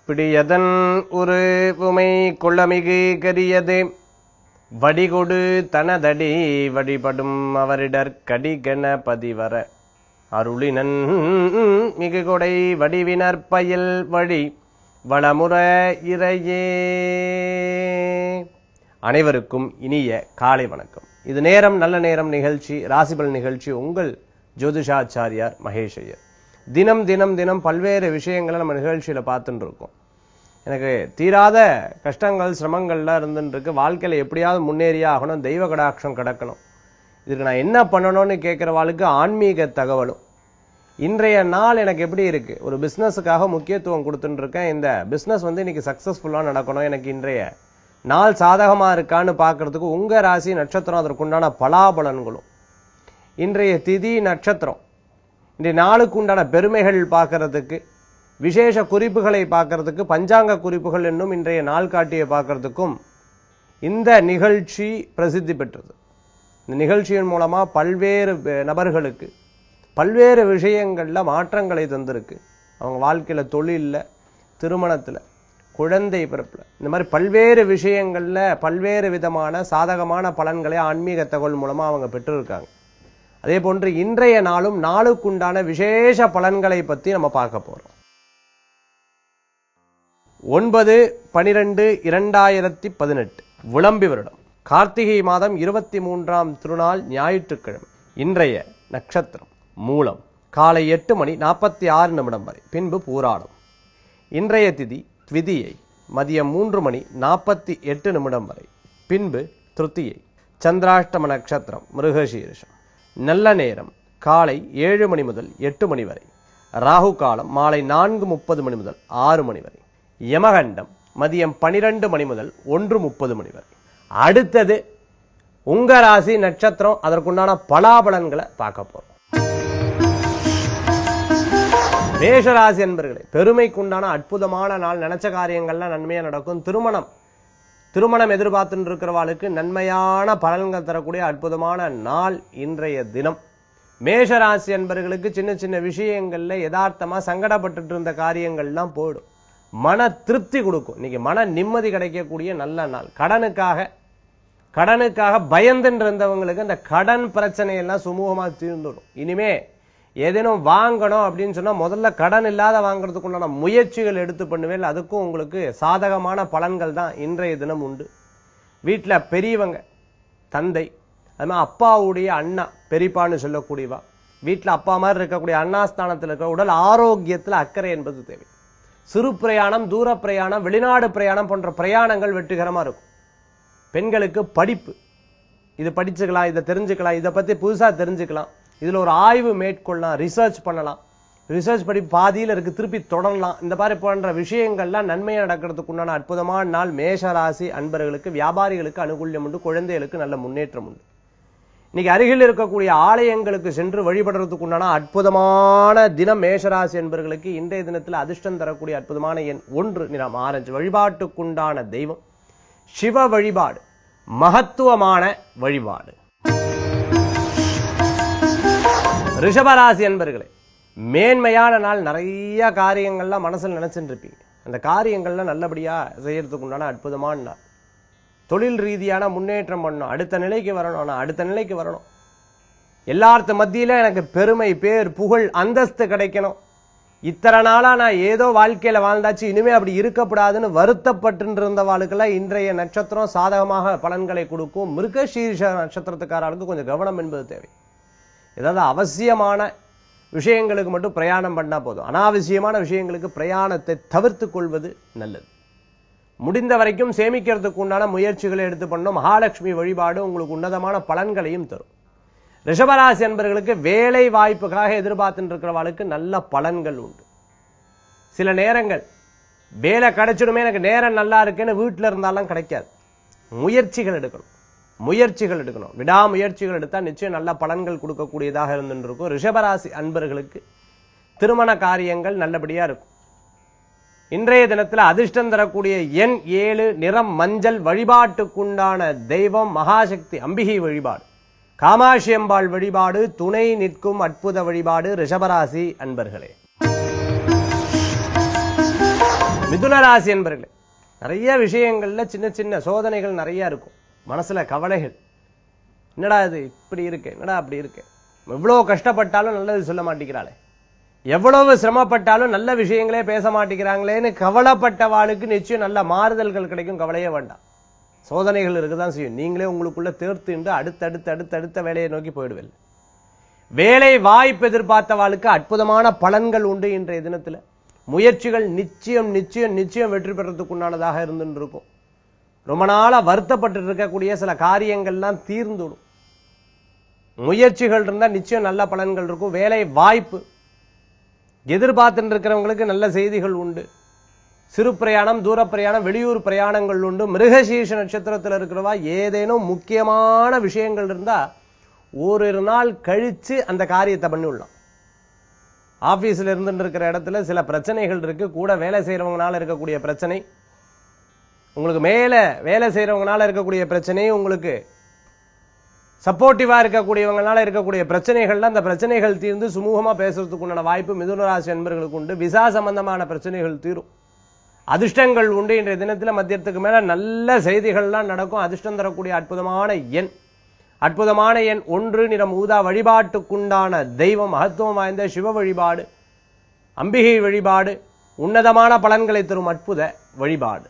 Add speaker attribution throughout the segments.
Speaker 1: பிடியதன் ஒரு உமை கொள்ளமிகு கரியது வடிகொடு தனதடி வழிபடும் அவரிடர் கடிகண பதிவர அருளினன் மிகு கொடை வடிவினர் பயல் வழி வளமுற இறையே அனைவருக்கும் இனிய காலை வணக்கம் இது நேரம் நல்ல நேரம் நிகழ்ச்சி ராசிபல் நிகழ்ச்சி உங்கள் ஜோதிஷாச்சாரியார் மகேஷ் ஐயர் தினம் தினம் தினம் பல்வேறு விஷயங்களை நம்ம நிகழ்ச்சியில பார்த்துட்டு இருக்கோம் எனக்கு தீராத கஷ்டங்கள் சிரமங்கள்லாம் இருந்துட்டு இருக்கு வாழ்க்கையில எப்படியாவது முன்னேறியே ஆகணும் தெய்வ கடாட்சம் கிடக்கணும் இதுக்கு நான் என்ன பண்ணணும்னு கேட்கிறவாளுக்கு ஆன்மீக தகவலும் இன்றைய நாள் எனக்கு எப்படி இருக்கு ஒரு பிசினஸுக்காக முக்கியத்துவம் கொடுத்துட்டு இருக்கேன் இந்த பிசினஸ் வந்து இன்னைக்கு சக்சஸ்ஃபுல்லா நடக்கணும் எனக்கு இன்றைய நாள் சாதகமா இருக்கான்னு பார்க்கிறதுக்கு உங்க ராசி நட்சத்திரம் அதற்குண்டான பலாபலன்களும் இன்றைய திதி நட்சத்திரம் இன்றைய நாளுக்கு உண்டான பெருமைகள் பார்க்கறதுக்கு விசேஷ குறிப்புகளை பார்க்கறதுக்கு பஞ்சாங்க குறிப்புகள் என்னும் இன்றைய நாள் காட்டியை பார்க்கறதுக்கும் இந்த நிகழ்ச்சி பிரசித்தி பெற்றது இந்த நிகழ்ச்சியின் மூலமா பல்வேறு பே- நபர்களுக்கு பல்வேறு விஷயங்கள்ல மாற்றங்களை தந்திருக்கு அவங்க வாழ்க்கையில தொழில்ல திருமணத்துல குழந்தை பிறப்புல இந்த மாதிரி பல்வேறு விஷயங்கள்ல பல்வேறு விதமான சாதகமான பலன்களை ஆன்மீக தகவல் மூலமா அவங்க பெற்றிருக்காங்க அதே போன்று இன்றைய நாளும் நாளுக்குண்டான விசேஷ பலன்களை பத்தி நம்ம பார்க்க போறோம் ஒன்பது பனிரெண்டு இரண்டாயிரத்தி பதினெட்டு விளம்பி வருடம் கார்த்திகை மாதம் இருபத்தி மூன்றாம் திருநாள் ஞாயிற்றுக்கிழமை இன்றைய நட்சத்திரம் மூலம் காலை எட்டு மணி நாற்பத்தி ஆறு நிமிடம் வரை பின்பு பூராடம் இன்றைய திதி த்விதியை மதியம் மூன்று மணி நாற்பத்தி எட்டு நிமிடம் வரை பின்பு திருத்தியை சந்திராஷ்டம நட்சத்திரம் மிருகசீரிஷம் நல்ல நேரம் காலை ஏழு மணி முதல் எட்டு மணி வரை ராகு காலம் மாலை நான்கு முப்பது மணி முதல் ஆறு மணி வரை யமகண்டம் மதியம் பனிரெண்டு மணி முதல் ஒன்று முப்பது மணி வரை அடுத்தது உங்க ராசி நட்சத்திரம் அதற்குண்டான பலாபலன்களை பார்க்க போறோம் மேஷராசி என்பர்களே பெருமைக்குண்டான அற்புதமான நாள் நினைச்ச காரியங்கள்லாம் நன்மையா நடக்கும் திருமணம் திருமணம் எதிர்பார்த்துட்டு இருக்கிறவாளுக்கு நன்மையான பலன்கள் தரக்கூடிய அற்புதமான நாள் இன்றைய தினம் மேஷராசி என்பர்களுக்கு சின்ன சின்ன விஷயங்கள்ல யதார்த்தமா சங்கடப்பட்டுட்டு இருந்த காரியங்கள்லாம் போயிடும் மன திருப்தி கொடுக்கும் இன்னைக்கு மன நிம்மதி கிடைக்கக்கூடிய நல்ல நாள் கடனுக்காக கடனுக்காக பயந்துட்டு இருந்தவங்களுக்கு அந்த கடன் பிரச்சனையெல்லாம் சுமூகமா தீர்ந்துடும் இனிமே ஏதேனும் வாங்கணும் அப்படின்னு சொன்னா முதல்ல கடன் இல்லாத வாங்குறதுக்குண்டான முயற்சிகள் எடுத்து பண்ணுவேன் அதுக்கும் உங்களுக்கு சாதகமான பலன்கள் தான் இன்றைய தினம் உண்டு வீட்டுல பெரியவங்க தந்தை அது மாதிரி அப்பாவுடைய அண்ணா பெரியப்பான்னு சொல்லக்கூடியவா வீட்டுல அப்பா மாதிரி இருக்கக்கூடிய அண்ணாஸ்தானத்துல இருக்க உடல் ஆரோக்கியத்துல அக்கறை என்பது தேவை சிறு பிரயாணம் தூர பிரயாணம் வெளிநாடு பிரயாணம் போன்ற பிரயாணங்கள் வெற்றிகரமா இருக்கும் பெண்களுக்கு படிப்பு இது படிச்சுக்கலாம் இதை தெரிஞ்சுக்கலாம் இதை பத்தி புதுசா தெரிஞ்சுக்கலாம் இதுல ஒரு ஆய்வு மேற்கொள்ளலாம் ரிசர்ச் பண்ணலாம் ரிசர்ச் படி பாதியில இருக்கு திருப்பி தொடரலாம் இந்த மாதிரி போன்ற விஷயங்கள்லாம் நன்மையா நடக்கிறதுக்கு உண்டான அற்புதமான நாள் மேஷ ராசி அன்பர்களுக்கு வியாபாரிகளுக்கு அனுகூல்யம் உண்டு குழந்தைகளுக்கு நல்ல முன்னேற்றம் உண்டு இன்னைக்கு அருகில் இருக்கக்கூடிய ஆலயங்களுக்கு சென்று வழிபடுறதுக்கு உண்டான அற்புதமான தினம் மேஷராசி என்பர்களுக்கு இன்றைய தினத்தில் அதிர்ஷ்டம் தரக்கூடிய அற்புதமான எண் ஒன்று நிறம் ஆரஞ்சு வழிபாட்டுக்குண்டான தெய்வம் சிவ வழிபாடு மகத்துவமான வழிபாடு ரிஷபராசி என்பர்களே மேன்மையான நாள் நிறைய காரியங்கள்லாம் மனசுல நினைச்சுட்டு இருப்பீங்க அந்த காரியங்கள்லாம் நல்லபடியா செய்யறதுக்கு உண்டான அற்புதமான நாள் தொழில் ரீதியான முன்னேற்றம் பண்ணணும் அடுத்த நிலைக்கு வரணும் நான் அடுத்த நிலைக்கு வரணும் எல்லார்த்த மத்தியில எனக்கு பெருமை பேர் புகழ் அந்தஸ்து கிடைக்கணும் இத்தனை நாளா நான் ஏதோ வாழ்க்கையில வாழ்ந்தாச்சு இனிமே அப்படி இருக்கக்கூடாதுன்னு வருத்தப்பட்டு இருந்தவாளுக்கெல்லாம் இன்றைய நட்சத்திரம் சாதகமாக பலன்களை கொடுக்கும் மிருகசீர்ஷ நட்சத்திரத்துக்காரர்களுக்கு கொஞ்சம் கவனம் என்பது தேவை ஏதாவது அவசியமான விஷயங்களுக்கு மட்டும் பிரயாணம் பண்ணா போதும் அனாவசியமான விஷயங்களுக்கு பிரயாணத்தை தவிர்த்து கொள்வது நல்லது முடிந்த வரைக்கும் சேமிக்கிறதுக்கு உண்டான முயற்சிகளை எடுத்து பண்ணோம் மகாலட்சுமி வழிபாடு உங்களுக்கு உன்னதமான பலன்களையும் தரும் ரிஷபராசி என்பவர்களுக்கு வேலை வாய்ப்புக்காக எதிர்பார்த்துட்டு இருக்கிறவர்களுக்கு நல்ல பலன்கள் உண்டு சில நேரங்கள் வேலை கிடைச்சிடுமே எனக்கு நேரம் நல்லா இருக்குன்னு வீட்டுல இருந்தாலும் கிடைக்காது முயற்சிகள் எடுக்கணும் முயற்சிகள் எடுக்கணும் விடாமுயற்சிகள் எடுத்தா நிச்சயம் நல்ல பலன்கள் கொடுக்கக்கூடியதாக இருந்துட்டு இருக்கும் ரிஷபராசி அன்பர்களுக்கு திருமண காரியங்கள் நல்லபடியா இருக்கும் இன்றைய தினத்துல அதிர்ஷ்டம் தரக்கூடிய எண் ஏழு நிறம் மஞ்சள் வழிபாட்டுக்குண்டான தெய்வம் மகாசக்தி அம்பிகை வழிபாடு காமாட்சி அம்பாள் வழிபாடு துணை நிற்கும் அற்புத வழிபாடு ரிஷபராசி அன்பர்களே மிதுன ராசி என்பர்களே நிறைய விஷயங்கள்ல சின்ன சின்ன சோதனைகள் நிறைய இருக்கும் மனசுல கவலைகள் என்னடா இது இப்படி இருக்கு என்னடா அப்படி இருக்கு எவ்வளவு கஷ்டப்பட்டாலும் நல்லது சொல்ல மாட்டேங்கிறாளே எவ்வளவு சிரமப்பட்டாலும் நல்ல விஷயங்களே பேச மாட்டேங்கிறாங்களேன்னு கவலைப்பட்டவாளுக்கு நிச்சயம் நல்ல மாறுதல்கள் கிடைக்கும் கவலையே வேண்டாம் சோதனைகள் இருக்குதான் செய்யும் நீங்களே உங்களுக்குள்ள தேர்த்துண்டு அடுத்தடுத்து அடுத்தடுத்த வேலையை நோக்கி போயிடுவீங்க வேலை வாய்ப்பு எதிர்பார்த்தவாளுக்கு அற்புதமான பலன்கள் உண்டு இன்றைய தினத்துல முயற்சிகள் நிச்சயம் நிச்சயம் நிச்சயம் வெற்றி பெறத்துக்கு உண்டானதாக இருந்துட்டு இருக்கும் ரொம்ப நாளா வருத்தப்பட்டு இருக்கக்கூடிய சில காரியங்கள்லாம் தீர்ந்துடும் முயற்சிகள் இருந்தா நிச்சயம் நல்ல பலன்கள் இருக்கும் வேலை வாய்ப்பு எதிர்பார்த்துட்டு இருக்கிறவங்களுக்கு நல்ல செய்திகள் உண்டு சிறு பிரயாணம் தூர பிரயாணம் வெளியூர் பிரயாணங்கள் உண்டு மிருகசீர்ஷ நட்சத்திரத்தில் இருக்கிறவா ஏதேனும் முக்கியமான விஷயங்கள் இருந்தா ஓரிரு நாள் கழிச்சு அந்த காரியத்தை பண்ணிவிடலாம் ஆபீஸ்ல இருந்துட்டு இருக்கிற இடத்துல சில பிரச்சனைகள் இருக்கு கூட வேலை செய்யறவங்கனால இருக்கக்கூடிய பிரச்சனை உங்களுக்கு மேல வேலை செய்யறவங்கனால இருக்கக்கூடிய பிரச்சனை உங்களுக்கு சப்போர்ட்டிவா இருக்கக்கூடியவங்களால இருக்கக்கூடிய பிரச்சனைகள்ல அந்த பிரச்சனைகள் தீர்ந்து சுமூகமா பேசுறதுக்கு உண்டான வாய்ப்பு மிதுனராசி என்பர்களுக்கு உண்டு விசா சம்பந்தமான பிரச்சனைகள் தீரும் அதிர்ஷ்டங்கள் உண்டு இன்றைய தினத்துல மத்தியத்துக்கு மேல நல்ல செய்திகள்லாம் நடக்கும் அதிர்ஷ்டம் தரக்கூடிய அற்புதமான எண் அற்புதமான எண் ஒன்று நிறம் ஊதா வழிபாட்டுக்குண்டான தெய்வம் மகத்துவம் வாய்ந்த சிவ வழிபாடு அம்பிகை வழிபாடு உன்னதமான பலன்களை தரும் அற்புத வழிபாடு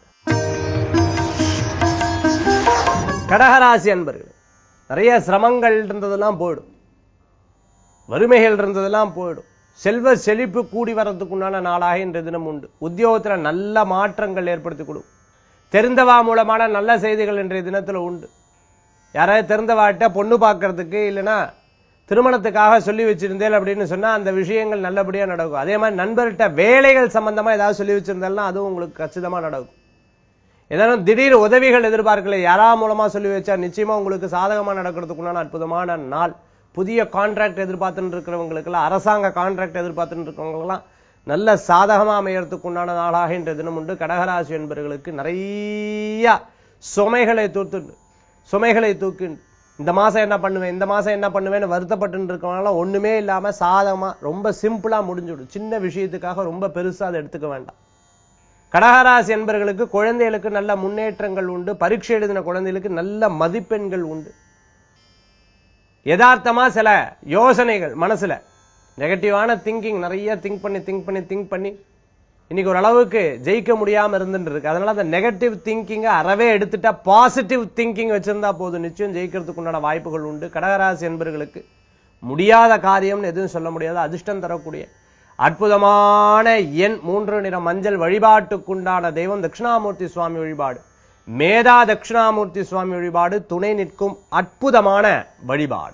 Speaker 1: கடகராசி அன்பர்கள் நிறைய சிரமங்கள் இருந்ததெல்லாம் போயிடும் வறுமைகள் இருந்ததெல்லாம் போயிடும் செல்வ செழிப்பு கூடி வரதுக்குண்டான நாளாக இன்றைய தினம் உண்டு உத்தியோகத்துல நல்ல மாற்றங்கள் ஏற்படுத்தி கொடுக்கும் தெரிந்தவா மூலமான நல்ல செய்திகள் இன்றைய தினத்துல உண்டு யாராவது தெரிந்தவாட்ட பொண்ணு பார்க்கறதுக்கு இல்லைன்னா திருமணத்துக்காக சொல்லி வச்சிருந்தேன் அப்படின்னு சொன்னா அந்த விஷயங்கள் நல்லபடியா நடக்கும் அதே மாதிரி நண்பர்கிட்ட வேலைகள் சம்பந்தமா ஏதாவது சொல்லி வச்சிருந்தாலும் அதுவும் உங்களுக்கு கச்சிதமா நடக்கும் ஏதாவது திடீர் உதவிகள் எதிர்பார்க்கல யாரா மூலமா சொல்லி வச்சா நிச்சயமா உங்களுக்கு சாதகமா நடக்கிறதுக்குண்டான அற்புதமான நாள் புதிய கான்ட்ராக்ட் எதிர்பார்த்துட்டு இருக்கிறவங்களுக்கெல்லாம் அரசாங்க கான்ட்ராக்ட் எதிர்பார்த்துட்டு இருக்கிறவங்களுக்கெல்லாம் நல்ல சாதகமா அமையறதுக்கு உண்டான நாளாக இன்றைய தினம் உண்டு கடகராசி என்பவர்களுக்கு நிறைய சுமைகளை தூத்துண்டு சுமைகளை தூக்கிண்டு இந்த மாசம் என்ன பண்ணுவேன் இந்த மாசம் என்ன பண்ணுவேன்னு வருத்தப்பட்டு இருக்கவங்க ஒண்ணுமே இல்லாம சாதகமா ரொம்ப சிம்பிளா முடிஞ்சுடும் சின்ன விஷயத்துக்காக ரொம்ப பெருசா அதை எடுத்துக்க வேண்டாம் கடகராசி என்பவர்களுக்கு குழந்தைகளுக்கு நல்ல முன்னேற்றங்கள் உண்டு பரீட்சை எழுதின குழந்தைகளுக்கு நல்ல மதிப்பெண்கள் உண்டு யதார்த்தமா சில யோசனைகள் மனசுல நெகட்டிவான திங்கிங் நிறைய திங்க் பண்ணி திங்க் பண்ணி திங்க் பண்ணி இன்னைக்கு ஒரு அளவுக்கு ஜெயிக்க முடியாம இருந்துட்டு இருக்கு அதனால அந்த நெகட்டிவ் திங்கிங்கை அறவே எடுத்துட்டா பாசிட்டிவ் திங்கிங் வச்சிருந்தா போதும் நிச்சயம் ஜெயிக்கிறதுக்கு உண்டான வாய்ப்புகள் உண்டு கடகராசி என்பர்களுக்கு முடியாத காரியம்னு எதுவும் சொல்ல முடியாது அதிர்ஷ்டம் தரக்கூடிய அற்புதமான எண் மூன்று நிற மஞ்சள் வழிபாட்டுக்குண்டான தெய்வம் தட்சிணாமூர்த்தி சுவாமி வழிபாடு மேதா தட்சிணாமூர்த்தி சுவாமி வழிபாடு துணை நிற்கும் அற்புதமான வழிபாடு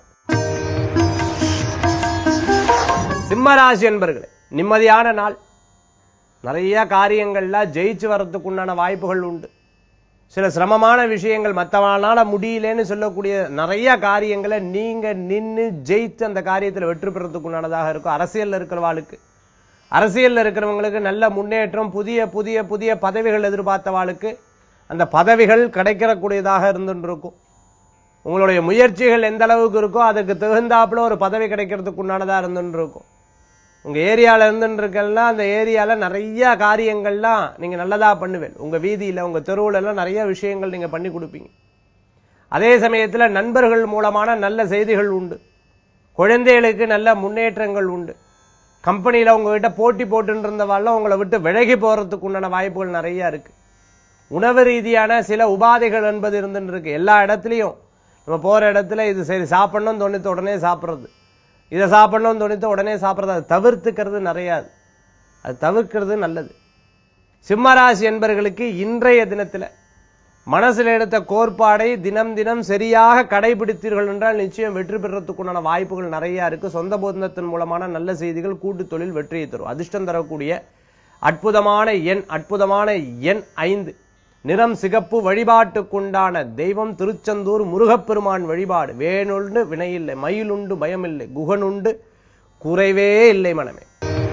Speaker 1: சிம்மராசி என்பர்களே நிம்மதியான நாள் நிறைய காரியங்கள்ல ஜெயிச்சு வர்றதுக்கு உண்டான வாய்ப்புகள் உண்டு சில சிரமமான விஷயங்கள் மற்றவனால முடியலன்னு சொல்லக்கூடிய நிறைய காரியங்களை நீங்க நின்னு ஜெயித்து அந்த காரியத்துல வெற்றி பெறதுக்கு உண்டானதாக இருக்கும் அரசியல்ல இருக்கிறவாளுக்கு அரசியல்ல இருக்கிறவங்களுக்கு நல்ல முன்னேற்றம் புதிய புதிய புதிய பதவிகள் எதிர்பார்த்தவாளுக்கு அந்த பதவிகள் கிடைக்கிறக்கூடியதாக இருந்துட்டு இருக்கும் உங்களுடைய முயற்சிகள் எந்த அளவுக்கு இருக்கோ அதுக்கு தகுந்தாப்புல ஒரு பதவி கிடைக்கிறதுக்கு உண்டானதா இருந்துட்டு இருக்கும் உங்க ஏரியால இருந்துட்டு இருக்கெல்லாம் அந்த ஏரியால நிறைய காரியங்கள்லாம் நீங்க நல்லதா பண்ணுவேன் உங்க வீதியில உங்க தெருவுல எல்லாம் நிறைய விஷயங்கள் நீங்க பண்ணி கொடுப்பீங்க அதே சமயத்துல நண்பர்கள் மூலமான நல்ல செய்திகள் உண்டு குழந்தைகளுக்கு நல்ல முன்னேற்றங்கள் உண்டு கம்பெனியில உங்ககிட்ட போட்டி போட்டுட்டு இருந்தவாள்லாம் உங்களை விட்டு விலகி போறதுக்கு உண்டான வாய்ப்புகள் நிறைய இருக்கு உணவு ரீதியான சில உபாதைகள் என்பது இருந்துட்டு இருக்கு எல்லா இடத்துலயும் நம்ம போற இடத்துல இது சரி சாப்பிடணும்னு தோணித்த உடனே சாப்பிடுறது இதை சாப்பிடணும்னு தோணித்த உடனே சாப்பிடுறது அதை தவிர்த்துக்கிறது நிறைய அது தவிர்க்கிறது நல்லது சிம்மராசி என்பர்களுக்கு இன்றைய தினத்துல மனசுல எடுத்த கோட்பாடை தினம் தினம் சரியாக கடைபிடித்தீர்கள் என்றால் நிச்சயம் வெற்றி பெறத்துக்குண்டான வாய்ப்புகள் நிறைய இருக்கு சொந்த பந்தத்தின் மூலமான நல்ல செய்திகள் கூட்டு தொழில் வெற்றியை தரும் அதிர்ஷ்டம் தரக்கூடிய அற்புதமான எண் அற்புதமான எண் ஐந்து நிறம் சிகப்பு வழிபாட்டுக்குண்டான தெய்வம் திருச்செந்தூர் முருகப்பெருமான் வழிபாடு வேணுண்டு வினையில்லை மயிலுண்டு பயமில்லை குகனுண்டு குறைவே இல்லை மனமே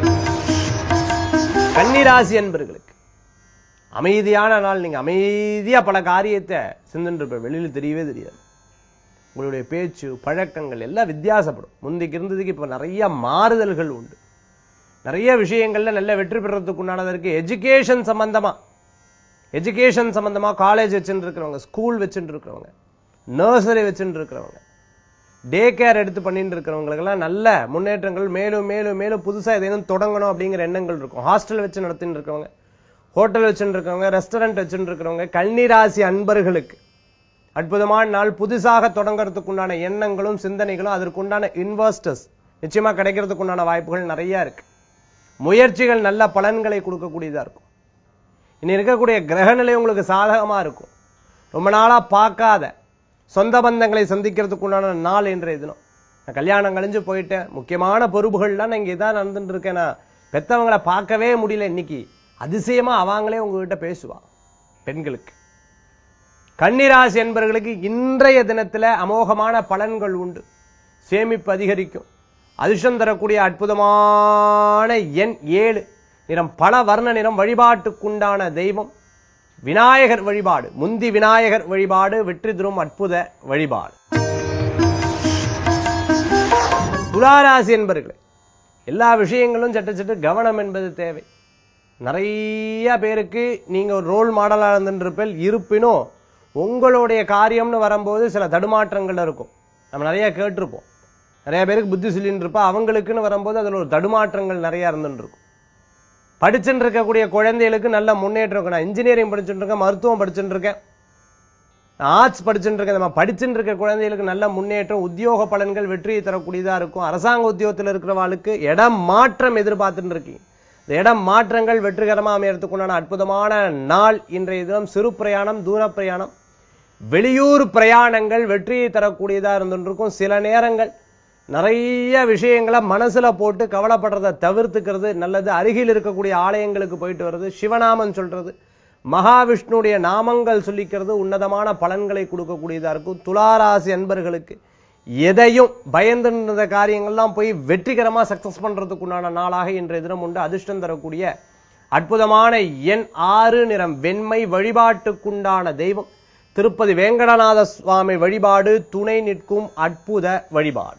Speaker 1: கன்னிராசி என்பர்களுக்கு அமைதியான நாள் நீங்க அமைதியா பல காரியத்தை சிந்துட்டு இருப்ப வெளியில தெரியவே தெரியாது உங்களுடைய பேச்சு பழக்கங்கள் எல்லாம் வித்தியாசப்படும் முந்தைக்கு இருந்ததுக்கு இப்ப நிறைய மாறுதல்கள் உண்டு நிறைய விஷயங்கள்ல நல்ல வெற்றி பெறறதுக்கு உண்டானது இருக்கு எஜுகேஷன் சம்பந்தமா எஜுகேஷன் சம்பந்தமா காலேஜ் வச்சுட்டு இருக்கிறவங்க ஸ்கூல் வச்சுட்டு இருக்கிறவங்க நர்சரி வச்சுட்டு இருக்கிறவங்க டே கேர் எடுத்து பண்ணிட்டு இருக்கிறவங்களுக்கெல்லாம் நல்ல முன்னேற்றங்கள் மேலும் மேலும் மேலும் புதுசா எதையும் தொடங்கணும் அப்படிங்கிற எண்ணங்கள் இருக்கும் ஹாஸ்டல் வச்சு நடத்திட்டு இருக்கவங்க ஹோட்டல் வச்சுட்டு இருக்கவங்க ரெஸ்டாரண்ட் வச்சுட்டு இருக்கிறவங்க கன்னிராசி அன்பர்களுக்கு அற்புதமான நாள் புதுசாக தொடங்கறதுக்கு உண்டான எண்ணங்களும் சிந்தனைகளும் அதற்குண்டான இன்வெஸ்டர்ஸ் நிச்சயமா கிடைக்கிறதுக்கு உண்டான வாய்ப்புகள் நிறைய இருக்கு முயற்சிகள் நல்ல பலன்களை கொடுக்கக்கூடியதா இருக்கும் இனி இருக்கக்கூடிய கிரகநிலை உங்களுக்கு சாதகமா இருக்கும் ரொம்ப நாளா பார்க்காத சொந்த பந்தங்களை சந்திக்கிறதுக்கு உண்டான நாள் இன்றைய தினம் நான் கல்யாணம் கழிஞ்சு போயிட்டேன் முக்கியமான பொறுப்புகள்லாம் நான் இங்கே தான் நடந்துட்டு இருக்கேன் நான் பெத்தவங்களை பார்க்கவே முடியல இன்னைக்கு அதிசயமா அவங்களே உங்ககிட்ட பேசுவா பெண்களுக்கு கன்னிராசி என்பவர்களுக்கு இன்றைய தினத்துல அமோகமான பலன்கள் உண்டு சேமிப்பு அதிகரிக்கும் அதிர்ஷ்டம் தரக்கூடிய அற்புதமான எண் ஏழு நிறம் பல வர்ண நிறம் வழிபாட்டுக்குண்டான தெய்வம் விநாயகர் வழிபாடு முந்தி விநாயகர் வழிபாடு வெற்றி தரும் அற்புத வழிபாடு துளாராசி என்பர்களே எல்லா விஷயங்களும் சட்ட சட்டு கவனம் என்பது தேவை நிறைய பேருக்கு நீங்க ஒரு ரோல் மாடலா இருந்துருப்பேன் இருப்பினும் உங்களுடைய காரியம்னு வரும்போது சில தடுமாற்றங்கள் இருக்கும் நம்ம நிறைய கேட்டிருப்போம் நிறைய பேருக்கு புத்தி சொல்லின்னு இருப்பா அவங்களுக்குன்னு வரும்போது அதுல ஒரு தடுமாற்றங்கள் நிறைய இருந்துட்டு இருக்கும் படிச்சுட்டு இருக்கக்கூடிய குழந்தைகளுக்கு நல்ல முன்னேற்றம் இருக்கும் நான் இன்ஜினியரிங் படிச்சுட்டு இருக்கேன் மருத்துவம் படிச்சுட்டு இருக்கேன் ஆர்ட்ஸ் படிச்சுட்டு இருக்கேன் நம்ம படிச்சுட்டு இருக்க குழந்தைகளுக்கு நல்ல முன்னேற்றம் உத்தியோக பலன்கள் வெற்றியை தரக்கூடியதா இருக்கும் அரசாங்க உத்தியோகத்தில் இருக்கிறவாளுக்கு இடம் மாற்றம் எதிர்பார்த்துட்டு இருக்கீங்க இந்த இடம் மாற்றங்கள் வெற்றிகரமா அமையறதுக்குண்டான அற்புதமான நாள் இன்றைய தினம் சிறு பிரயாணம் தூர பிரயாணம் வெளியூர் பிரயாணங்கள் வெற்றியை தரக்கூடியதா இருந்துருக்கும் சில நேரங்கள் நிறைய விஷயங்களை மனசுல போட்டு கவலைப்படுறதை தவிர்த்துக்கிறது நல்லது அருகில் இருக்கக்கூடிய ஆலயங்களுக்கு போயிட்டு வர்றது சிவநாமம் சொல்றது மகாவிஷ்ணுடைய நாமங்கள் சொல்லிக்கிறது உன்னதமான பலன்களை கொடுக்கக்கூடியதா இருக்கும் துளாராசி அன்பர்களுக்கு எதையும் பயந்து இருந்த காரியங்கள்லாம் போய் வெற்றிகரமா சக்சஸ் பண்றதுக்கு உண்டான நாளாக இன்றைய தினம் உண்டு அதிர்ஷ்டம் தரக்கூடிய அற்புதமான எண் ஆறு நிறம் வெண்மை வழிபாட்டுக்குண்டான தெய்வம் திருப்பதி வேங்கடநாத சுவாமி வழிபாடு துணை நிற்கும் அற்புத வழிபாடு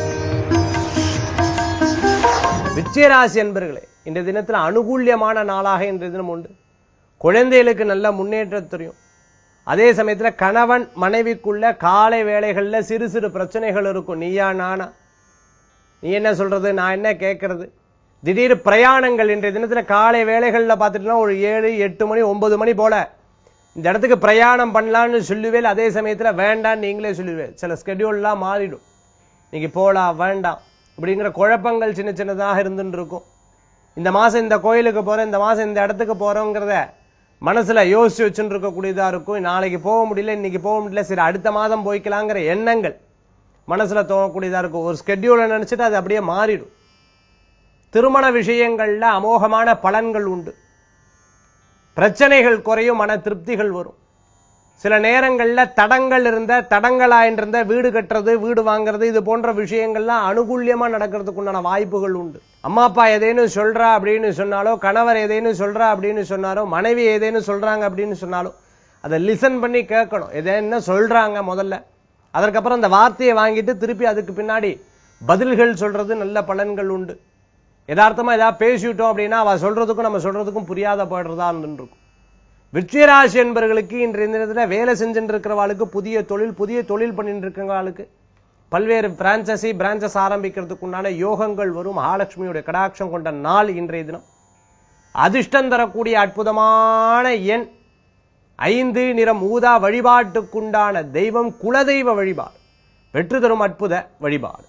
Speaker 1: விச்சயராசி அன்பர்களே இன்றைய தினத்துல அனுகூல்யமான நாளாக இன்றைய தினம் உண்டு குழந்தைகளுக்கு நல்ல முன்னேற்றம் தெரியும் அதே சமயத்துல கணவன் மனைவிக்குள்ள காலை வேளைகள்ல சிறு சிறு பிரச்சனைகள் இருக்கும் நீயா நானா நீ என்ன சொல்றது நான் என்ன கேட்கறது திடீர் பிரயாணங்கள் இன்றைய தினத்துல காலை வேளைகள்ல பார்த்துட்டுனா ஒரு ஏழு எட்டு மணி ஒன்பது மணி போல இந்த இடத்துக்கு பிரயாணம் பண்ணலாம்னு சொல்லுவேல் அதே சமயத்துல வேண்டாம் நீங்களே சொல்லுவேன் சில ஸ்கெடியூல்லாம் மாறிடும் இன்னைக்கு போலாம் வேண்டாம் இப்படிங்கிற குழப்பங்கள் சின்ன சின்னதாக இருந்துட்டு இருக்கும் இந்த மாசம் இந்த கோயிலுக்கு போறேன் இந்த மாசம் இந்த இடத்துக்கு போறோங்கிறத மனசுல யோசிச்சு வச்சுட்டு இருக்கக்கூடியதா இருக்கும் நாளைக்கு போக முடியல இன்னைக்கு போக முடியல சரி அடுத்த மாதம் போய்க்கலாங்கிற எண்ணங்கள் மனசுல தோணக்கூடியதா இருக்கும் ஒரு ஸ்கெட்யூலை நினைச்சிட்டு அது அப்படியே மாறிடும் திருமண விஷயங்கள்ல அமோகமான பலன்கள் உண்டு பிரச்சனைகள் குறையும் மன திருப்திகள் வரும் சில நேரங்கள்ல தடங்கள் இருந்த தடங்களாயிருந்த வீடு கட்டுறது வீடு வாங்குறது இது போன்ற விஷயங்கள்லாம் அனுகூல்யமா நடக்கிறதுக்கு உண்டான வாய்ப்புகள் உண்டு அம்மா அப்பா ஏதேனும் சொல்றா அப்படின்னு சொன்னாலோ கணவர் ஏதேனும் சொல்றா அப்படின்னு சொன்னாலோ மனைவி ஏதேனும் சொல்றாங்க அப்படின்னு சொன்னாலும் அதை லிசன் பண்ணி கேட்கணும் எதை என்ன சொல்றாங்க முதல்ல அதற்கப்புறம் அந்த வார்த்தையை வாங்கிட்டு திருப்பி அதுக்கு பின்னாடி பதில்கள் சொல்றது நல்ல பலன்கள் உண்டு யதார்த்தமா ஏதாவது பேசிவிட்டோம் அப்படின்னா அவ சொல்றதுக்கும் நம்ம சொல்றதுக்கும் புரியாத போயிடுறதா இருக்கும் விருச்சிகராசி என்பவர்களுக்கு இன்றைய தினத்துல வேலை செஞ்சுட்டு இருக்கிறவாளுக்கு புதிய தொழில் புதிய தொழில் பண்ணிட்டு இருக்கிறவாளுக்கு பல்வேறு பிரான்சஸை பிரான்சஸ் ஆரம்பிக்கிறதுக்கு உண்டான யோகங்கள் வரும் மகாலட்சுமியுடைய கடாட்சம் கொண்ட நாள் இன்றைய தினம் அதிர்ஷ்டம் தரக்கூடிய அற்புதமான எண் ஐந்து நிறம் ஊதா வழிபாட்டுக்குண்டான தெய்வம் குலதெய்வ வழிபாடு வெற்றி தரும் அற்புத வழிபாடு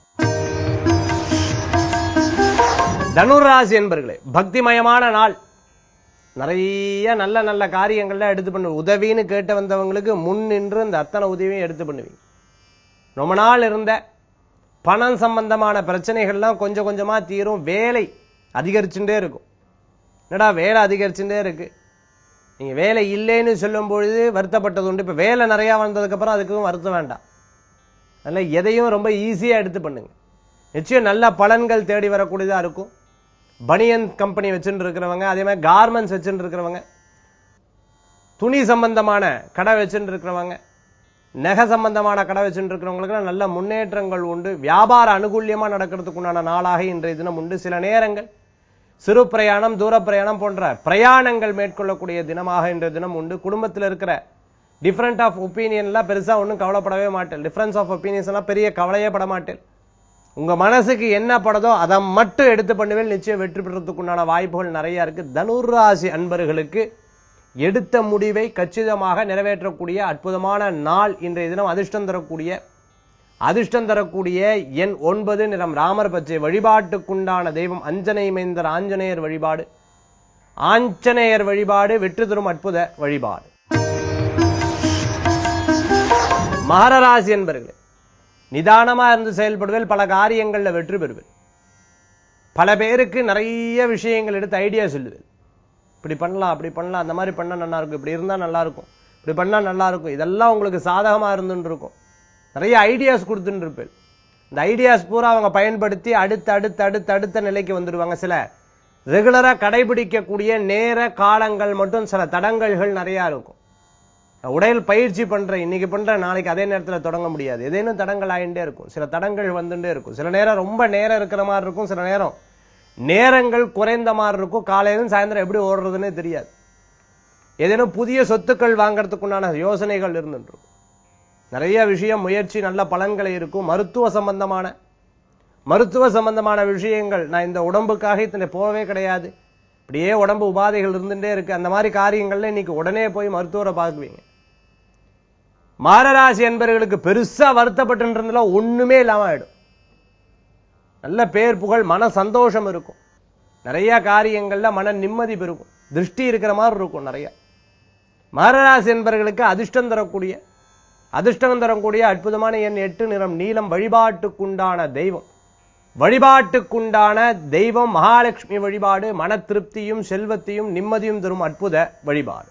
Speaker 1: தனுராசி என்பர்களே பக்திமயமான நாள் நிறைய நல்ல நல்ல காரியங்கள்லாம் எடுத்து பண்ணுவீங்க உதவின்னு கேட்டு வந்தவங்களுக்கு முன் நின்று இந்த அத்தனை உதவியும் எடுத்து பண்ணுவீங்க ரொம்ப நாள் இருந்த பணம் சம்பந்தமான பிரச்சனைகள்லாம் கொஞ்சம் கொஞ்சமா தீரும் வேலை அதிகரிச்சுட்டே இருக்கும் என்னடா வேலை அதிகரிச்சுட்டே இருக்கு நீங்க வேலை இல்லைன்னு சொல்லும் பொழுது வருத்தப்பட்டது உண்டு இப்ப வேலை நிறைய வந்ததுக்கு அப்புறம் அதுக்கும் வருத்தம் வேண்டாம் அதனால எதையும் ரொம்ப ஈஸியா எடுத்து பண்ணுங்க நிச்சயம் நல்ல பலன்கள் தேடி வரக்கூடியதா இருக்கும் பனியன் கம்பெனி வச்சுட்டு இருக்கிறவங்க அதே மாதிரி கார்மெண்ட்ஸ் வச்சுட்டு இருக்கிறவங்க துணி சம்பந்தமான கடை வச்சுட்டு இருக்கிறவங்க நகை சம்பந்தமான கடை வச்சுட்டு இருக்கிறவங்களுக்கு நல்ல முன்னேற்றங்கள் உண்டு வியாபார அனுகூல்யமா நடக்கிறதுக்கு உண்டான நாளாக இன்றைய தினம் உண்டு சில நேரங்கள் சிறு பிரயாணம் தூர பிரயாணம் போன்ற பிரயாணங்கள் மேற்கொள்ளக்கூடிய தினமாக இன்றைய தினம் உண்டு குடும்பத்தில் இருக்கிற டிஃபரண்ட் ஆஃப் ஒப்பீனியன்லாம் பெருசா ஒன்றும் கவலைப்படவே மாட்டேன் டிஃபரன்ஸ் ஆஃப் ஒப்பீனியன்ஸ் எல்லாம் பெரிய கவலையே பட மாட்டேன் உங்க மனசுக்கு என்ன படுதோ அதை மட்டும் எடுத்து பண்ணுவேன் நிச்சயம் வெற்றி பெறத்துக்குண்டான வாய்ப்புகள் நிறைய இருக்கு தனுராசி அன்பர்களுக்கு எடுத்த முடிவை கச்சிதமாக நிறைவேற்றக்கூடிய அற்புதமான நாள் இன்றைய தினம் அதிர்ஷ்டம் தரக்கூடிய அதிர்ஷ்டம் தரக்கூடிய எண் ஒன்பது நிறம் ராமர் பச்சை வழிபாட்டுக்குண்டான தெய்வம் அஞ்சனை மைந்தர் ஆஞ்சநேயர் வழிபாடு ஆஞ்சநேயர் வழிபாடு வெற்றி தரும் அற்புத வழிபாடு மகர ராசி என்பர்களே நிதானமா இருந்து செயல்படுவேல் பல காரியங்கள்ல வெற்றி பெறுவேன் பல பேருக்கு நிறைய விஷயங்கள் எடுத்து ஐடியா சொல்லுவேன் இப்படி பண்ணலாம் அப்படி பண்ணலாம் அந்த மாதிரி பண்ணா நல்லா இருக்கும் இப்படி இருந்தா நல்லா இருக்கும் இப்படி பண்ணா நல்லா இருக்கும் இதெல்லாம் உங்களுக்கு சாதகமா இருந்துன்னு இருக்கும் நிறைய ஐடியாஸ் கொடுத்துட்டு இருப்பேன் இந்த ஐடியாஸ் பூரா அவங்க பயன்படுத்தி அடுத்து அடுத்து அடுத்து அடுத்த நிலைக்கு வந்துடுவாங்க சில ரெகுலரா கடைபிடிக்கக்கூடிய நேர காலங்கள் மட்டும் சில தடங்கல்கள் நிறைய இருக்கும் நான் உடல் பயிற்சி பண்றேன் இன்னைக்கு பண்றேன் நாளைக்கு அதே நேரத்துல தொடங்க முடியாது ஏதேனும் தடங்கள் ஆயிட்டே இருக்கும் சில தடங்கள் வந்துட்டே இருக்கும் சில நேரம் ரொம்ப நேரம் இருக்கிற மாதிரி இருக்கும் சில நேரம் நேரங்கள் குறைந்த மாதிரி இருக்கும் காலையிலும் சாயந்தரம் எப்படி ஓடுறதுன்னே தெரியாது ஏதேனும் புதிய சொத்துக்கள் வாங்குறதுக்குண்டான யோசனைகள் இருந்துட்டு இருக்கும் நிறைய விஷயம் முயற்சி நல்ல பலன்களை இருக்கும் மருத்துவ சம்பந்தமான மருத்துவ சம்பந்தமான விஷயங்கள் நான் இந்த உடம்புக்காக இத்தனை போகவே கிடையாது இப்படியே உடம்பு உபாதைகள் இருந்துட்டே இருக்கு அந்த மாதிரி காரியங்கள்ல இன்னைக்கு உடனே போய் மருத்துவரை பார்க்குவீங்க மாரராசி என்பவர்களுக்கு பெருசா வருத்தப்பட்டு இருந்ததுல ஒண்ணுமே இல்லாம ஆயிடும் நல்ல பேர் புகழ் மன சந்தோஷம் இருக்கும் நிறைய காரியங்கள்ல மன நிம்மதி பெருகும் திருஷ்டி இருக்கிற மாதிரி இருக்கும் நிறைய மாரராசி என்பவர்களுக்கு அதிர்ஷ்டம் தரக்கூடிய அதிர்ஷ்டம் தரக்கூடிய அற்புதமான எண் எட்டு நிறம் நீலம் வழிபாட்டுக்குண்டான தெய்வம் வழிபாட்டுக்குண்டான தெய்வம் மகாலட்சுமி வழிபாடு மன திருப்தியும் செல்வத்தையும் நிம்மதியும் தரும் அற்புத வழிபாடு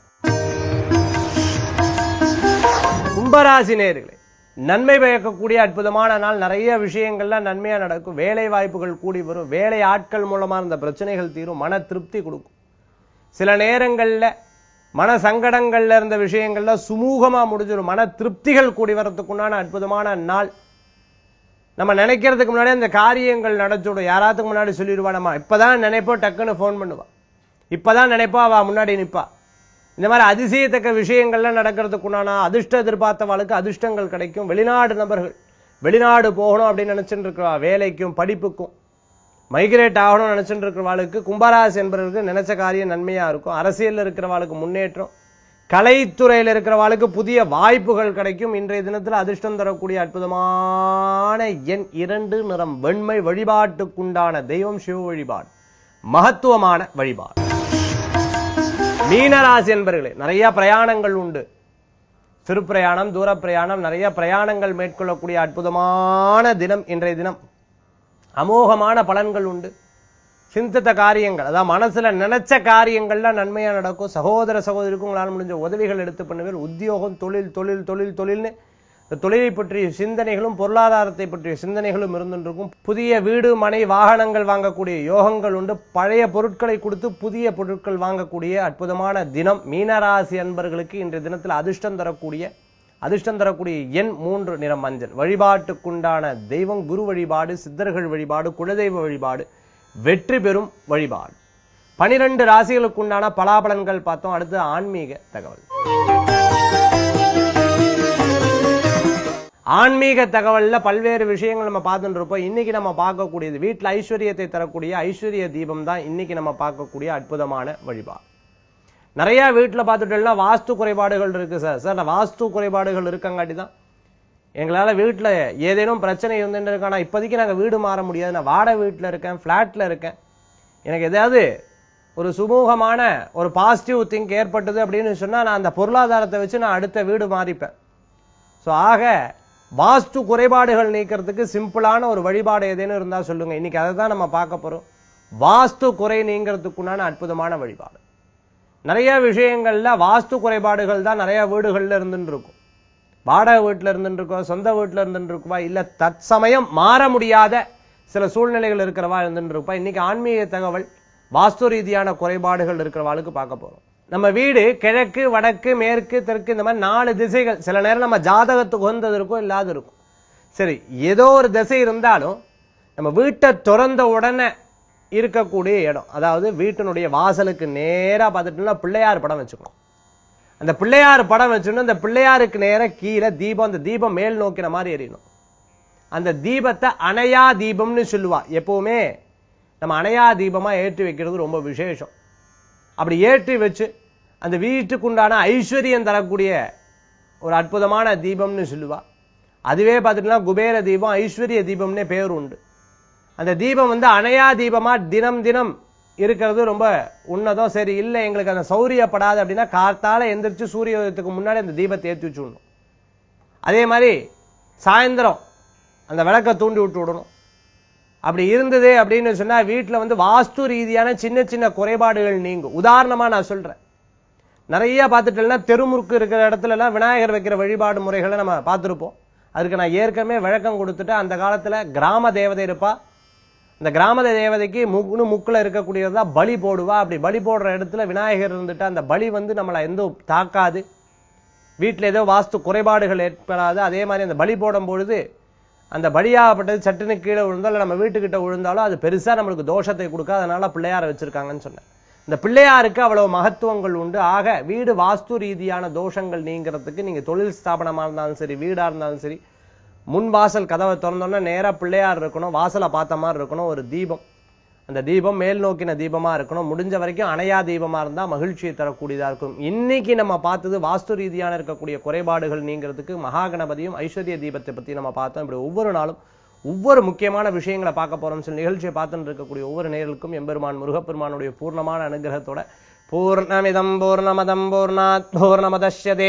Speaker 1: கும்பராசி நேர்களே நன்மை பயக்கக்கூடிய அற்புதமான நாள் நிறைய விஷயங்கள்ல நன்மையா நடக்கும் வேலை வாய்ப்புகள் கூடி வரும் வேலை ஆட்கள் மூலமா இருந்த பிரச்சனைகள் தீரும் மன திருப்தி கொடுக்கும் சில நேரங்கள்ல மன சங்கடங்கள்ல இருந்த விஷயங்கள்ல சுமூகமா முடிஞ்சிடும் மன திருப்திகள் கூடி வரத்துக்குண்டான அற்புதமான நாள் நம்ம நினைக்கிறதுக்கு முன்னாடி அந்த காரியங்கள் நடந்துடும் யாராத்துக்கு முன்னாடி சொல்லிடுவா நம்ம இப்பதான் நினைப்போம் டக்குன்னு ஃபோன் பண்ணுவா இப்பதான் நினைப்பா அவ முன்னாடி நிப்பா இந்த மாதிரி அதிசயத்தக்க விஷயங்கள்லாம் நடக்கிறதுக்குண்டான அதிர்ஷ்ட எதிர்பார்த்தவாளுக்கு அதிர்ஷ்டங்கள் கிடைக்கும் வெளிநாடு நபர்கள் வெளிநாடு போகணும் அப்படின்னு நினைச்சுட்டு இருக்கிறவா வேலைக்கும் படிப்புக்கும் மைக்ரேட் ஆகணும்னு நினைச்சுட்டு இருக்கிறவாளுக்கு கும்பராசி என்பவர்களுக்கு நினைச்ச காரியம் நன்மையா இருக்கும் அரசியல்ல இருக்கிறவாளுக்கு முன்னேற்றம் கலைத்துறையில் இருக்கிறவாளுக்கு புதிய வாய்ப்புகள் கிடைக்கும் இன்றைய தினத்தில் அதிர்ஷ்டம் தரக்கூடிய அற்புதமான எண் இரண்டு நிறம் வெண்மை வழிபாட்டுக்குண்டான தெய்வம் சிவ வழிபாடு மகத்துவமான வழிபாடு மீனராசி என்பர்களே நிறைய பிரயாணங்கள் உண்டு சிறு பிரயாணம் தூர பிரயாணம் நிறைய பிரயாணங்கள் மேற்கொள்ளக்கூடிய அற்புதமான தினம் இன்றைய தினம் அமோகமான பலன்கள் உண்டு சிந்தித்த காரியங்கள் அதாவது மனசுல நினைச்ச காரியங்கள்லாம் நன்மையா நடக்கும் சகோதர சகோதரிக்கும் உங்களால் முடிஞ்ச உதவிகள் எடுத்து பண்ணுவீர்கள் உத்தியோகம் தொழில் தொழில் தொழில் தொழில்னு இந்த தொழிலை பற்றிய சிந்தனைகளும் பொருளாதாரத்தை பற்றிய சிந்தனைகளும் இருந்துருக்கும் புதிய வீடு மனை வாகனங்கள் வாங்கக்கூடிய யோகங்கள் உண்டு பழைய பொருட்களை கொடுத்து புதிய பொருட்கள் வாங்கக்கூடிய அற்புதமான தினம் மீனராசி அன்பர்களுக்கு இன்றைய தினத்தில் அதிர்ஷ்டம் தரக்கூடிய அதிர்ஷ்டம் தரக்கூடிய எண் மூன்று நிறம் மஞ்சள் வழிபாட்டுக்குண்டான தெய்வம் குரு வழிபாடு சித்தர்கள் வழிபாடு குலதெய்வ வழிபாடு வெற்றி பெறும் வழிபாடு பனிரெண்டு ராசிகளுக்குண்டான பலாபலன்கள் பார்த்தோம் அடுத்து ஆன்மீக தகவல் ஆன்மீக தகவல்ல பல்வேறு விஷயங்கள் நம்ம பார்த்துட்டு இருப்போம் இன்னைக்கு நம்ம பார்க்கக்கூடியது வீட்டில் ஐஸ்வர்யத்தை தரக்கூடிய ஐஸ்வர்ய தீபம் தான் இன்னைக்கு நம்ம பார்க்கக்கூடிய அற்புதமான வழிபாடு நிறைய வீட்டில் பார்த்துட்டோம்னா வாஸ்து குறைபாடுகள் இருக்கு சார் சார் நான் வாஸ்து குறைபாடுகள் இருக்கங்காட்டி தான் எங்களால் வீட்டில் ஏதேனும் பிரச்சனை இருந்துட்டு இருக்கு ஆனால் இப்போதைக்கு நாங்கள் வீடு மாற முடியாது நான் வாடகை வீட்டில் இருக்கேன் ஃப்ளாட்டில் இருக்கேன் எனக்கு எதாவது ஒரு சுமூகமான ஒரு பாசிட்டிவ் திங்க் ஏற்பட்டது அப்படின்னு சொன்னால் நான் அந்த பொருளாதாரத்தை வச்சு நான் அடுத்த வீடு மாறிப்பேன் ஸோ ஆக வாஸ்து குறைபாடுகள் நீக்கிறதுக்கு சிம்பிளான ஒரு வழிபாடு ஏதேனும் இருந்தால் சொல்லுங்க இன்னைக்கு அதை தான் நம்ம பார்க்க போறோம் வாஸ்து குறை நீங்கிறதுக்குண்டான அற்புதமான வழிபாடு நிறைய விஷயங்கள்ல வாஸ்து குறைபாடுகள் தான் நிறைய வீடுகள்ல இருந்துட்டு இருக்கும் வாடகை வீட்டுல இருந்துட்டு இருக்கோம் சொந்த வீட்டுல இருந்துட்டு இருக்குவா இல்ல தற்சமயம் மாற முடியாத சில சூழ்நிலைகள் இருக்கிறவா இருந்துட்டு இருப்பா இன்னைக்கு ஆன்மீக தகவல் வாஸ்து ரீதியான குறைபாடுகள் இருக்கிறவாளுக்கு பார்க்க போறோம் நம்ம வீடு கிழக்கு வடக்கு மேற்கு தெற்கு இந்த மாதிரி நாலு திசைகள் சில நேரம் நம்ம ஜாதகத்துக்கு உகந்தது இருக்கும் இல்லாத இருக்கும் சரி ஏதோ ஒரு திசை இருந்தாலும் நம்ம வீட்டை திறந்த உடனே இருக்கக்கூடிய இடம் அதாவது வீட்டினுடைய வாசலுக்கு நேரா பார்த்துட்டோம்னா பிள்ளையார் படம் வச்சுக்கணும் அந்த பிள்ளையார் படம் வச்சுன்னு அந்த பிள்ளையாருக்கு நேரா கீழே தீபம் அந்த தீபம் மேல் நோக்கின மாதிரி எரியணும் அந்த தீபத்தை அணையா தீபம்னு சொல்லுவா எப்பவுமே நம்ம அணையா தீபமா ஏற்றி வைக்கிறது ரொம்ப விசேஷம் அப்படி ஏற்றி வச்சு அந்த வீட்டுக்குண்டான ஐஸ்வர்யம் தரக்கூடிய ஒரு அற்புதமான தீபம்னு சொல்லுவா அதுவே பார்த்துட்டோம்னா குபேர தீபம் ஐஸ்வர்ய தீபம்னே பேர் உண்டு அந்த தீபம் வந்து அணையா தீபமா தினம் தினம் இருக்கிறது ரொம்ப உன்னதம் சரி இல்லை எங்களுக்கு அந்த சௌரியப்படாது அப்படின்னா காத்தால எந்திரிச்சு சூரிய உதயத்துக்கு முன்னாடி அந்த தீபத்தை ஏற்றி வச்சுடணும் அதே மாதிரி சாயந்தரம் அந்த விளக்கை தூண்டி விட்டு விடணும் அப்படி இருந்தது அப்படின்னு சொன்னா வீட்டுல வந்து வாஸ்து ரீதியான சின்ன சின்ன குறைபாடுகள் நீங்கும் உதாரணமா நான் சொல்றேன் நிறைய பார்த்துட்டேன்னா தெருமுறுக்கு இருக்கிற இடத்துல எல்லாம் விநாயகர் வைக்கிற வழிபாடு முறைகளை நம்ம பார்த்திருப்போம் அதுக்கு நான் ஏற்கனவே விளக்கம் கொடுத்துட்டு அந்த காலத்துல கிராம தேவதை இருப்பா இந்த கிராம தேவதைக்கு முக்குன்னு முக்குல இருக்கக்கூடியதா பலி போடுவா அப்படி பலி போடுற இடத்துல விநாயகர் இருந்துட்டு அந்த பலி வந்து நம்மளை எந்த தாக்காது வீட்டுல ஏதோ வாஸ்து குறைபாடுகள் ஏற்படாது அதே மாதிரி அந்த பலி போடும் பொழுது அந்த பலியாகப்பட்டது சட்டுன்னு கீழே விழுந்தாலும் நம்ம வீட்டுக்கிட்ட விழுந்தாலும் அது பெருசா நம்மளுக்கு தோஷத்தை கொடுக்காது அதனால பிள்ளையார வச்சிருக்காங்கன்னு சொன்னேன் இந்த பிள்ளையாருக்கு அவ்வளவு மகத்துவங்கள் உண்டு ஆக வீடு வாஸ்து ரீதியான தோஷங்கள் நீங்கிறதுக்கு நீங்க தொழில் ஸ்தாபனமா இருந்தாலும் சரி வீடா இருந்தாலும் சரி முன் வாசல் கதவை திறந்தோன்னா நேரா பிள்ளையார் இருக்கணும் வாசலை பார்த்த மாதிரி இருக்கணும் ஒரு தீபம் அந்த தீபம் மேல் நோக்கின தீபமா இருக்கணும் முடிஞ்ச வரைக்கும் அணையா தீபமா இருந்தா மகிழ்ச்சியை தரக்கூடியதா இருக்கும் இன்னைக்கு நம்ம பார்த்தது வாஸ்து ரீதியான இருக்கக்கூடிய குறைபாடுகள் நீங்கிறதுக்கு மகாகணபதியும் ஐஸ்வர்ய தீபத்தை பத்தி நம்ம பார்த்தோம் இப்படி ஒவ்வொரு நாளும் ஒவ்வொரு முக்கியமான விஷயங்களை பார்க்க போறோம் சொல்லி நிகழ்ச்சியை பார்த்துட்டு இருக்கக்கூடிய ஒவ்வொரு நேர்களுக்கும் எம்பெருமான் முருகப்பெருமானுடைய பூர்ணமான அனுகிரகத்தோட பூர்ணமிதம் பூர்ணமதம் பூர்ணாத் பூர்ணமதஷ்யதே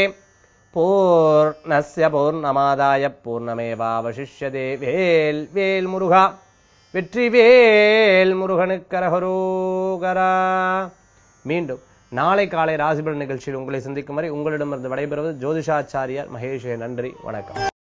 Speaker 1: பூர்ணஸ்ய பூர்ணமாதாய பூர்ணமேவாவசிஷ்யதே வேல் வேல் முருகா வெற்றி வேல் முருகனுக்கரகரோகரா மீண்டும் நாளை காலை ராசிபலன் நிகழ்ச்சியில் உங்களை சந்திக்கும் வரை உங்களிடமிருந்து விடைபெறுவது ஜோதிஷாச்சாரியார் மகேஷே நன்றி வணக்கம்